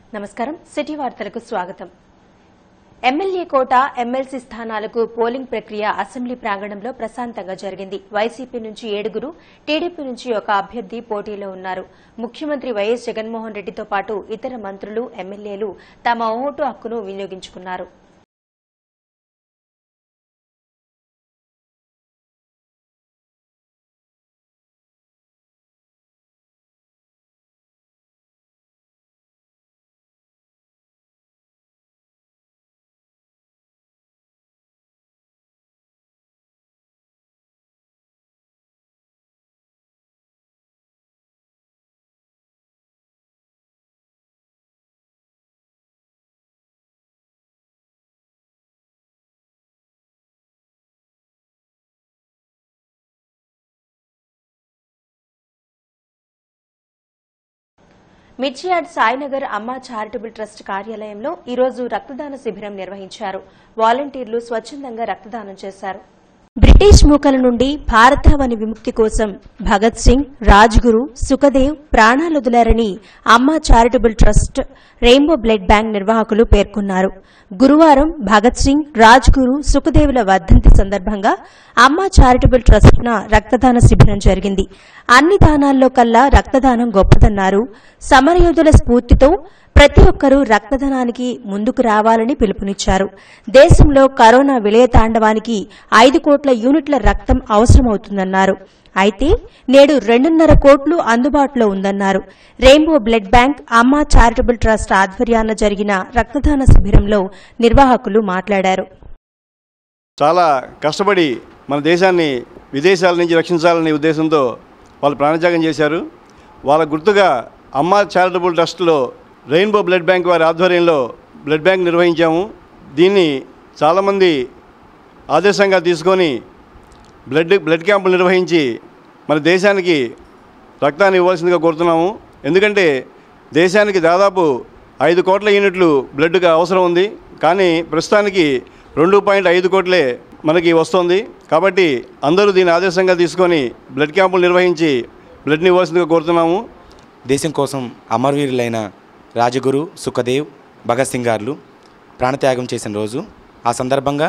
నమస్కారం సిటీ వార్తలకు స్వాగతం ఎమ్మెల్యే కోట ఎమ్మెల్సీ స్థానాలకు పోలింగ్ ప్రక్రియ అసెంబ్లీ ప్రాంగణంలో ప్రశాంతంగా జరిగింది వైసీపీ నుంచి ఏడుగురు టీడీపీ నుంచి ఒక అభ్యర్థి పోటీలో ఉన్నారు ముఖ్యమంత్రి వైఎస్ జగన్మోహన్ రెడ్డితో పాటు ఇతర మంత్రులు ఎమ్మెల్యేలు తమ ఓటు హక్కును వినియోగించుకున్నారు మిర్చియాడ్ సాయినగర్ అమ్మ చారిటబుల్ ట్రస్ట్ కార్యాలయంలో ఈ రోజు రక్తదాన శిబిరం నిర్వహించారు వాలంటీర్లు స్వచ్ఛందంగా రక్తదానం చేశారు బ్రిటిష్ మూకల నుండి భారతావని విముక్తి కోసం భగత్ సింగ్ రాజ్గురు సుఖదేవ్ ప్రాణాలొదిలారని Amma charitable trust rainbow blood bank నిర్వాహకులు పేర్కొన్నారు గురువారం భగత్ సింగ్ రాజ్గురు సుఖదేవుల వర్ధంతి సందర్భంగా అమ్మ చారిటబుల్ ట్రస్ట్న రక్తదాన శిబిరం జరిగింది అన్ని దానాల్లో కల్లా రక్తదానం గొప్పదన్నారు సమరయోధుల స్ఫూర్తితో ప్రతి ఒక్కరూ రక్తదానానికి ముందుకు రావాలని పిలుపునిచ్చారు దేశంలో కరోనా విలయతాండవానికి ఐదు కోట్ల యూనిట్ల రక్తం అవసరమవుతుందన్నారు అయితే నేడు రెండున్నర కోట్లు అందుబాటులో ఉందన్నారు rainbow blood bank Amma charitable trust ఆధ్వర్యాన జరిగిన రక్తదాన శిబిరంలో నిర్వాహకులు మాట్లాడారు చాలా కష్టపడి మన దేశాన్ని విదేశాల నుంచి రక్షించాలనే ఉద్దేశంతో వాళ్ళు ప్రాణత్యాగం చేశారు వాళ్ళ గుర్తుగా అమ్మ చారిటబుల్ ట్రస్ట్లో రెయిన్బో బ్లడ్ బ్యాంక్ వారి ఆధ్వర్యంలో బ్లడ్ బ్యాంక్ నిర్వహించాము దీన్ని చాలామంది ఆదర్శంగా తీసుకొని బ్లడ్ బ్లడ్ క్యాంపులు నిర్వహించి మన దేశానికి రక్తాన్ని ఇవ్వాల్సిందిగా కోరుతున్నాము ఎందుకంటే దేశానికి దాదాపు ఐదు కోట్ల యూనిట్లు బ్లడ్గా అవసరం ఉంది కానీ ప్రస్తుతానికి రెండు పాయింట్ ఐదు కోట్లే మనకి వస్తుంది కాబట్టి అందరూ దీన్ని ఆదర్శంగా తీసుకొని బ్లడ్ క్యాంపులు నిర్వహించి బ్లడ్ని ఇవ్వాల్సిందిగా కోరుతున్నాము దేశం కోసం అమరవీరులైన రాజగురు సుఖదేవ్ భగత్ సింగ్ గారు ప్రాణత్యాగం చేసిన రోజు ఆ సందర్భంగా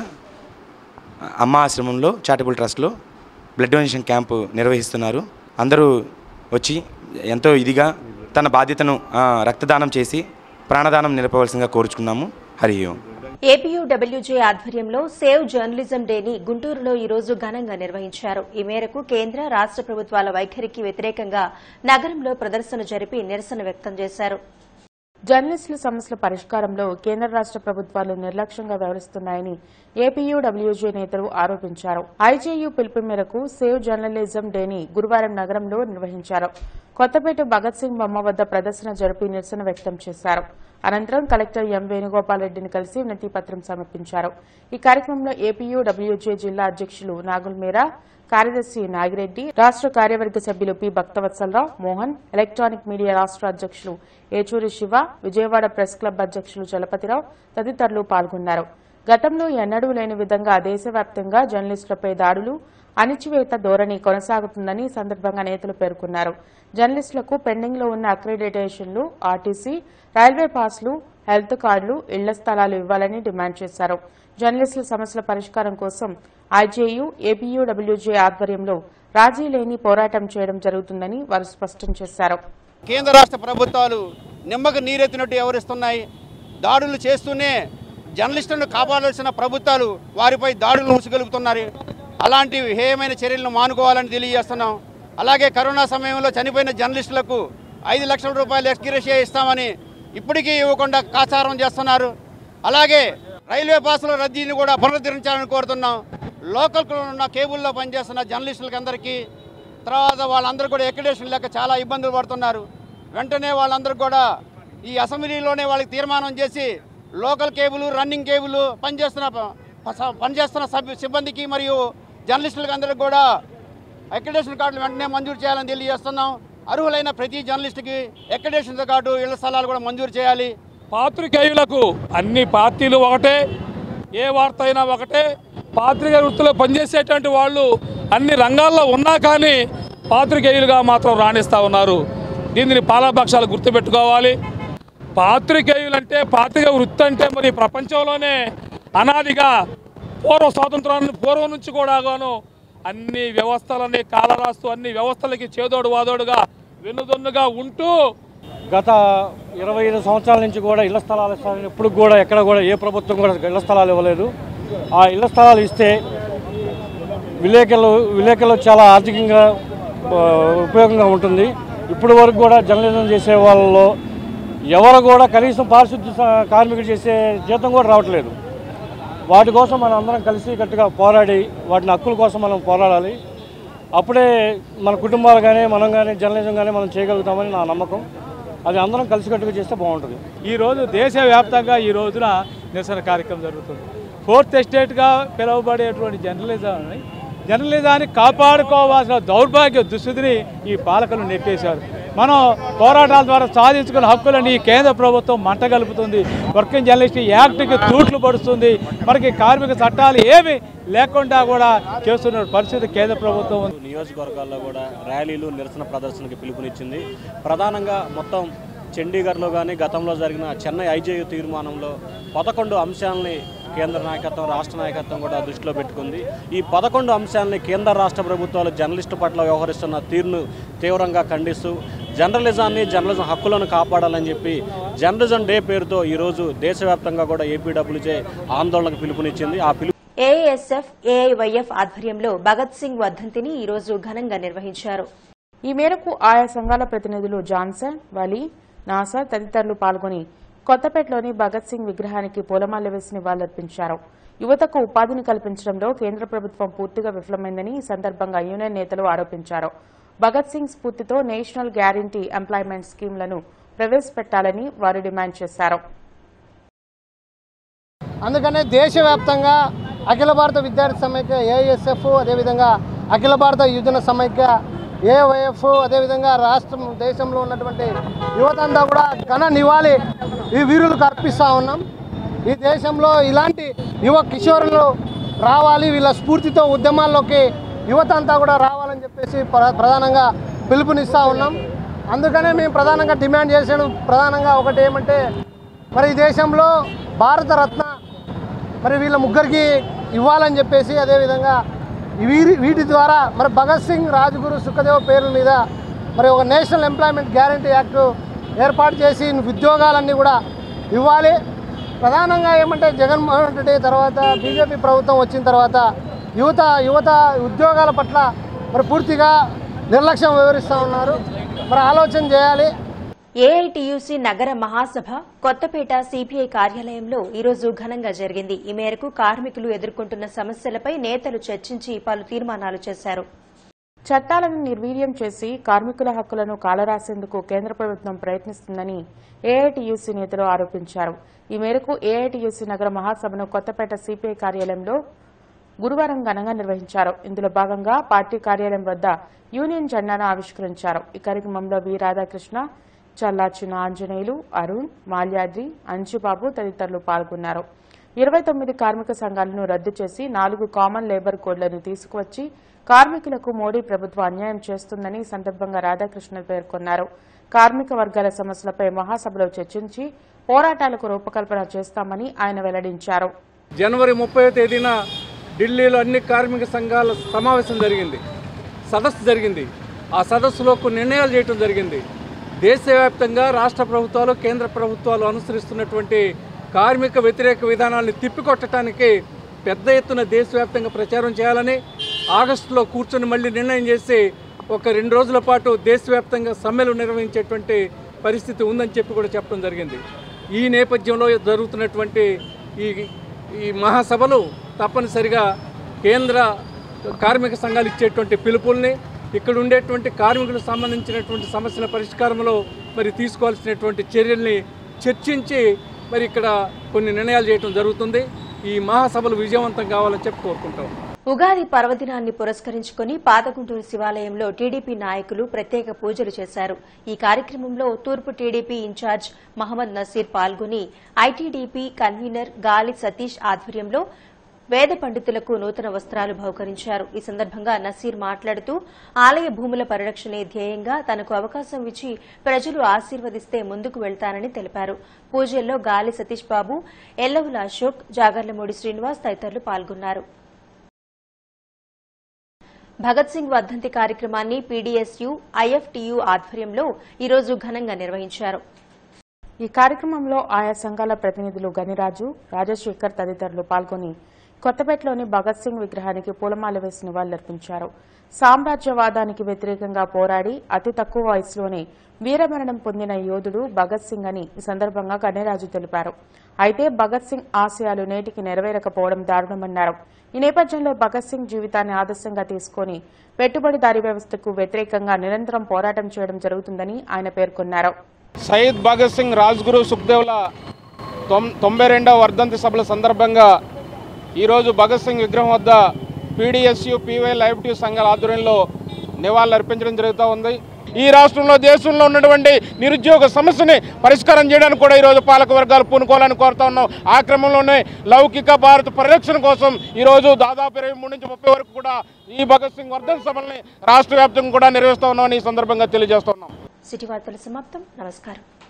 అమ్మ ఆశ్రమంలో చారిటబుల్ ట్రస్ట్లో బ్లడ్ డొనేషన్ క్యాంపు నిర్వహిస్తున్నారు అందరూ వచ్చి ఎంతో ఇదిగా తన బాధ్యతను ఆ, రక్తదానం చేసి ప్రాణదానం నిలపవలసిందిగా కోరుచుకున్నాము హరి ఓం ఏపీయూడబ్ల్యూజే ఆధ్వర్యంలో సేవ్ జర్నలిజం డేని గుంటూరులో ఈ రోజు ఘనంగా నిర్వహించారు ఈ మేరకు కేంద్ర రాష్ట ప్రభుత్వాల వైఖరికి వ్యతిరేకంగా నగరంలో ప్రదర్శన జరిపి నిరసన వ్యక్తం చేశారు జర్నలిస్టుల సమస్యల పరిష్కారంలో కేంద్ర రాష్ట్ర ప్రభుత్వాలు నిర్లక్ష్యంగా వ్యవహరిస్తున్నాయని ఏపీయూడబ్ల్యూజే నేతలు ఆరోపించారు ఐజేయూ పిలుపు మేరకు సేవ్ జర్నలిజం డేని గురువారం నగరంలో నిర్వహించారు కొత్తపేట భగత్ సింగ్ బొమ్మ వద్ద ప్రదర్శన జరిపి నిరసన వ్యక్తం చేశారు అనంతరం కలెక్టర్ ఎం వేణుగోపాల్ రెడ్డిని కలిసి వినతి పత్రం సమర్పించారు ఈ కార్యక్రమంలో ఏపీయూడబ్ల్యూజే జిల్లా అధ్యక్షులు నాగుల్ మీరా కార్యదర్శి నాగిరెడ్డి రాష్ట్ర కార్యవర్గ సభ్యులు P Bhaktavatsalarao Mohan electronic media రాష్ట్ర అధ్యక్షులు ఏచూరి శివ విజయవాడ ప్రెస్ క్లబ్ అధ్యక్షులు చలపతిరావు తదితరులు పాల్గొన్నారు గతంలో ఎన్నడూ లేని విధంగా దేశవ్యాప్తంగా జర్నలిస్టులపై దాడులు అణిచివేత ధోరణి కొనసాగుతుందని ఈ సందర్భంగా నేతలు పేర్కొన్నారు జర్నలిస్టులకు పెండింగ్లో ఉన్న అక్రిడిటేషన్లు ఆర్టీసీ రైల్వే పాస్లు హెల్త్ కార్డులు ఇళ్ల స్థలాలు ఇవ్వాలని డిమాండ్ చేశారు జర్నలిస్టుల సమస్యల పరిష్కారం కోసం ఐజేయూ ఏపీయూడబ్ల్యూజే ఆధ్వర్యంలో రాజీ లేని పోరాటం చేయడం జరుగుతుందని వారు స్పష్టం చేశారు కేంద్ర రాష్ట్ర ప్రభుత్వాలు నిమ్మకు నీరెత్తినట్టు వ్యవహరిస్తున్నాయి దాడులు చేస్తూనే జర్నలిస్టులను కాపాడాల్సిన ప్రభుత్వాలు వారిపై దాడులు మూసగలుగుతున్నారు అలాంటి హేయమైన చర్యలను మానుకోవాలని తెలియజేస్తున్నాం అలాగే కరోనా సమయంలో చనిపోయిన జర్నలిస్టులకు ఐదు లక్షల రూపాయలు ఎక్స్గ్రేషియా ఇస్తామని ఇప్పటికీ ఇవ్వకుండా కాచారం చేస్తున్నారు అలాగే రైల్వే పాసుల రద్దీని కూడా పునరుద్ధరించాలని కోరుతున్నాం లోకల్ ఉన్న కేబుల్లో పనిచేస్తున్న జర్నలిస్టులకి అందరికీ తర్వాత వాళ్ళందరూ కూడా ఎక్కడేషన్ లేక చాలా ఇబ్బందులు పడుతున్నారు వెంటనే వాళ్ళందరూ కూడా ఈ అసెంబ్లీలోనే వాళ్ళకి తీర్మానం చేసి లోకల్ కేబుల్ రన్నింగ్ కేబుల్ పనిచేస్తున్న ప- పనిచేస్తున్న సభ్యు సిబ్బందికి మరియు జర్నలిస్టులకు అందరికి కూడా అక్రిడేషన్ కార్డులు వెంటనే మంజూరు చేయాలని తెలియజేస్తున్నాం అర్హులైన ప్రతి జర్నలిస్టుకి అక్రిడేషన్తో పాటు ఇళ్ల స్థలాలు కూడా మంజూరు చేయాలి పాత్రికేయులకు అన్ని పార్టీలు ఒకటే ఏ వార్త అయినా ఒకటే పాత్రికేయ వృత్తిలో పనిచేసేటువంటి వాళ్ళు అన్ని రంగాల్లో ఉన్నా కానీ పాత్రికేయులుగా మాత్రం రాణిస్తూ ఉన్నారు దీనిని పాలపక్షాలు గుర్తుపెట్టుకోవాలి పాత్రికేయులంటే పాత్రిక వృత్తి అంటే మరి ప్రపంచంలోనే అనాదిగా పూర్వ స్వాతంత్రాన్ని పూర్వం నుంచి కూడా గాను అన్ని వ్యవస్థలని కాలరాస్తూ అన్ని వ్యవస్థలకి చేదోడు వాదోడుగా వెన్నుదన్నుగా ఉంటూ గత ఇరవై ఐదు సంవత్సరాల నుంచి కూడా ఇళ్ల స్థలాలు ఇస్తారని ఇప్పుడు కూడా ఎక్కడ కూడా ఏ ప్రభుత్వం కూడా ఇళ్ల స్థలాలు ఇవ్వలేదు ఆ ఇళ్ల స్థలాలు ఇస్తే విలేకరులు విలేకరులు చాలా ఆర్థికంగా ఆ, ఉపయోగంగా ఉంటుంది ఇప్పుడు వరకు కూడా జర్నలిజం చేసే వాళ్ళలో ఎవరు కూడా కనీసం పారిశుద్ధ్య స- కార్మికులు చేసే జీతం కూడా రావట్లేదు వాటి కోసం మనం అందరం కలిసి కట్టుగా పోరాడి వాటిని హక్కుల కోసం మనం పోరాడాలి అప్పుడే మన కుటుంబాలు కానీ మనం కానీ జర్నలిజం కానీ మనం చేయగలుగుతామని నా నమ్మకం అది అందరం కలిసికట్టుగా చేస్తే బాగుంటుంది ఈ రోజు దేశవ్యాప్తంగా ఈ రోజున నిరసన కార్యక్రమం జరుగుతుంది ఫోర్త్ ఎస్టేట్గా పిలువబడేటువంటి జర్నలిజాన్ని జర్నలిజాన్ని కాపాడుకోవాల్సిన దౌర్భాగ్య దుస్థితిని ఈ పాలకులు నెప్పేశారు మనం పోరాటాల ద్వారా సాధించుకున్న హక్కులని ఈ కేంద్ర ప్రభుత్వం మంటగలుపుతుంది వర్కింగ్ జర్నలిస్ట్ యాక్ట్కి తూట్లు పడుతుంది మనకి కార్మిక చట్టాలు ఏమి లేకుండా కూడా చేస్తున్న పరిస్థితి కేంద్ర ప్రభుత్వం ఉంది నియోజకవర్గాల్లో కూడా ర్యాలీలు నిరసన ప్రదర్శనకి పిలుపునిచ్చింది ప్రధానంగా మొత్తం చండీగఢ్లో కానీ గతంలో జరిగిన చెన్నై ఐజేయు తీర్మానంలో పదకొండు అంశాలని కేంద్ర నాయకత్వం రాష్ట్ర నాయకత్వం కూడా దృష్టిలో పెట్టుకుంది ఈ పదకొండు అంశాలని కేంద్ర రాష్ట్ర ప్రభుత్వాలు జర్నలిస్టు పట్ల వ్యవహరిస్తున్న తీరును తీవ్రంగా ఖండిస్తూ జర్నలిజాన్ని జర్నలిజం హక్కులను కాపాడాలని చెప్పి జర్నలిజం డే పేరుతో ఈరోజు దేశవ్యాప్తంగా కూడా ఏపీడబ్ల్యూజే ఆందోళనకు పిలుపునిచ్చింది ఆ పిలుపు ఏఐఎస్ఎఫ్ ఏఐవైఎఫ్ ఆధ్వర్యంలో భగత్ సింగ్ వర్ధంతిని ఈ రోజు ఘనంగా నిర్వహించారు ఈ మేరకు ఆయా సంఘాల ప్రతినిధులు జాన్సన్ వలీ నాసా తదితరులు పాల్గొని కొత్తపేటలోని భగత్ సింగ్ విగ్రహానికి పూలమాల వేసి నివాళులర్పించారు యువతకు ఉపాధిని కల్పించడంలో కేంద్ర ప్రభుత్వం పూర్తిగా విఫలమైందని ఈ సందర్భంగా యూనియన్ నేతలు ఆరోపించారు భగత్ సింగ్ స్ఫూర్తితో నేషనల్ గ్యారంటీ ఎంప్లాయ్మెంట్ స్కీమ్లను ప్రవేశపెట్టాలని వారు డిమాండ్ చేశారు అందుకనే దేశవ్యాప్తంగా అఖిల భారత విద్యార్థి సమైక్య ఏఎస్ఎఫ్ అదేవిధంగా అఖిల భారత యువజన సమైక్య ఏవైఎఫ్ అదేవిధంగా రాష్ట్రం దేశంలో ఉన్నటువంటి యువత అంతా కూడా ఘన నివాళి ఈ వీరులకు అర్పిస్తూ ఉన్నాం ఈ దేశంలో ఇలాంటి యువ కిషోరులు రావాలి వీళ్ళ స్ఫూర్తితో ఉద్యమాల్లోకి యువత అంతా కూడా రావాలని చెప్పేసి ప్ర- ప్రధానంగా పిలుపునిస్తూ ఉన్నాం అందుకనే మేము ప్రధానంగా డిమాండ్ చేసేది ప్రధానంగా ఒకటి ఏమంటే మరి ఈ దేశంలో భారతరత్న మరి వీళ్ళ ముగ్గురికి ఇవ్వాలని చెప్పేసి అదేవిధంగా వీరి వీటి ద్వారా మరి భగత్ సింగ్ రాజ్గురు సుఖదేవ్ పేర్ల మీద మరి ఒక నేషనల్ ఎంప్లాయ్మెంట్ గ్యారంటీ యాక్ట్ ఏర్పాటు చేసి ఉద్యోగాలన్నీ కూడా ఇవ్వాలి ప్రధానంగా ఏమంటే జగన్మోహన్ రెడ్డి తర్వాత బీజేపీ ప్రభుత్వం వచ్చిన తర్వాత యువత యువత ఉద్యోగాల పట్ల మరి పూర్తిగా నిర్లక్ష్యం వివరిస్తూ ఉన్నారు మరి ఆలోచన చేయాలి ఏఐటియుసి నగర మహాసభ కొత్తపేట సిపిఐ కార్యాలయంలో ఈరోజు ఘనంగా జరిగింది ఈ మేరకు కార్మికులు ఎదుర్కొంటున్న సమస్యలపై నేతలు చర్చించి పలు తీర్మానాలు చేశారు చట్టాలను నిర్వీర్యం చేసి కార్మికుల హక్కులను కాలరాసేందుకు కేంద్ర ప్రభుత్వం ప్రయత్నిస్తుందని ఏఐటియుసి నేతలు ఆరోపించారు ఈ మేరకు ఏఐటియుసి నగర మహాసభను కొత్తపేట సిపిఐ కార్యాలయంలో గురువారం ఘనంగా నిర్వహించారు ఇందులో భాగంగా పార్టీ కార్యాలయం వద్ద యూనియన్ జెండాను ఆవిష్కరించారు ఈ కార్యక్రమంలో వి రాధాకృష్ణ చల్లాచిన ఆంజనేయులు అరుణ్ మాల్యాద్రి అంజుబాబు తదితరులు పాల్గొన్నారు ఇరవై తొమ్మిది కార్మిక సంఘాలను రద్దు చేసి నాలుగు కామన్ లేబర్ కోడ్లను తీసుకువచ్చి కార్మికులకు మోడీ ప్రభుత్వం అన్యాయం చేస్తుందని ఈ సందర్భంగా రాధాకృష్ణ పేర్కొన్నారు కార్మిక వర్గాల సమస్యలపై మహాసభలో చర్చించి పోరాటాలకు రూపకల్పన చేస్తామని ఆయన వెల్లడించారు జనవరి ముప్పై తేదీన ఢిల్లీలో అన్ని కార్మిక సంఘాల సమావేశం జరిగింది సదస్సు జరిగింది ఆ సదస్సులో కొన్ని నిర్ణయాలు చేయడం జరిగింది దేశవ్యాప్తంగా రాష్ట్ర ప్రభుత్వాలు కేంద్ర ప్రభుత్వాలు అనుసరిస్తున్నటువంటి కార్మిక వ్యతిరేక విధానాన్ని తిప్పికొట్టడానికి పెద్ద ఎత్తున దేశవ్యాప్తంగా ప్రచారం చేయాలని ఆగస్టులో కూర్చొని మళ్ళీ నిర్ణయం చేసి ఒక రెండు రోజుల పాటు దేశవ్యాప్తంగా సమ్మెలు నిర్వహించేటువంటి పరిస్థితి ఉందని చెప్పి కూడా చెప్పడం జరిగింది ఈ నేపథ్యంలో జరుగుతున్నటువంటి ఈ ఈ మహాసభలు తప్పనిసరిగా కేంద్ర కార్మిక సంఘాలు ఇచ్చేటువంటి పిలుపుల్ని ఇక్కడ ఉండేటువంటి కార్మికులకు సంబంధించినటువంటి సమస్యల పరిష్కారంలో మరి తీసుకోవాల్సినటువంటి చర్యల్ని చర్చించి మరి ఇక్కడ కొన్ని నిర్ణయాలు చేయడం జరుగుతుంది ఈ మహాసభలు విజయవంతం కావాలని చెప్పి కోరుకుంటాం ఉగాది పర్వదినాన్ని పురస్కరించుకుని పాతగుంటూరు శివాలయంలో టీడీపీ నాయకులు ప్రత్యేక పూజలు చేశారు ఈ కార్యక్రమంలో తూర్పు టీడీపీ ఇన్ఛార్జ్ మహమ్మద్ నసీర్ పాల్గొని ఐటీడీపీ కన్వీనర్ గాలి సతీష్ ఆధ్వర్యంలో వేద పండితులకు నూతన వస్త్రాలు బహుకరించారు ఈ సందర్భంగా నసీర్ మాట్లాడుతూ ఆలయ భూముల పరిరక్షణే ధ్యేయంగా తనకు అవకాశం ఇచ్చి ప్రజలు ఆశీర్వదిస్తే ముందుకు వెళ్తానని తెలిపారు పూజల్లో గాలి సతీష్ బాబు ఎల్లవుల అశోక్ జాగర్లమూడి శ్రీనివాస్ తదితరులు పాల్గొన్నారు భగత్ సింగ్ వర్ధంతి కార్యక్రమాన్ని పీడీఎస్యు ఐఎఫ్టీయు ఆధ్వర్యంలో ఈరోజు ఘనంగా నిర్వహించారు ఈ కార్యక్రమంలో ఆయా సంఘాల ప్రతినిధులు గనిరాజు రాజశేఖర్ తదితరులు పాల్గొని కొత్తపేటలోని భగత్ సింగ్ విగ్రహానికి పూలమాల వేసి నివాళులర్పించారు సామ్రాజ్యవాదానికి వ్యతిరేకంగా పోరాడి అతి తక్కువ వయసులోనే వీరమరణం పొందిన యోధుడు భగత్ సింగ్ అని ఈ సందర్భంగా గణేరాజు తెలిపారు అయితే భగత్ సింగ్ ఆశయాలు నేటికి నెరవేరకపోవడం దారుణమన్నారు ఈ నేపథ్యంలో భగత్ సింగ్ జీవితాన్ని ఆదర్శంగా తీసుకుని పెట్టుబడిదారీ వ్యవస్థకు వ్యతిరేకంగా నిరంతరం పోరాటం చేయడం జరుగుతుందని ఆయన పేర్కొన్నారు సయీద్ భగత్ సింగ్ రాజ్గురు సుఖ్దేవ్ల తొం తొంభై రెండవ వర్ధంతి సభల సందర్భంగా ఈరోజు భగత్ సింగ్ విగ్రహం వద్ద పీడిఎస్యు పీవై లైఫ్ టీ సంఘాల ఆధ్వర్యంలో నివాళులు అర్పించడం జరుగుతూ ఉంది ఈ రాష్ట్రంలో దేశంలో ఉన్నటువంటి నిరుద్యోగ సమస్యని పరిష్కారం చేయడానికి కూడా ఈరోజు పాలక వర్గాలు పూనుకోవాలని కోరుతా ఉన్నాం ఆ క్రమంలోనే లౌకిక భారత పరిరక్షణ కోసం ఈరోజు దాదాపు ఇరవై మూడు నుంచి ముప్పై వరకు కూడా ఈ భగత్ సింగ్ వర్ధన్ సభల్ని రాష్ట్ర వ్యాప్తంగా కూడా నిర్వహిస్తా ఉన్నామని ఈ సందర్భంగా తెలియజేస్తున్నాం సిటీ వార్తలు సమాప్తం నమస్కారం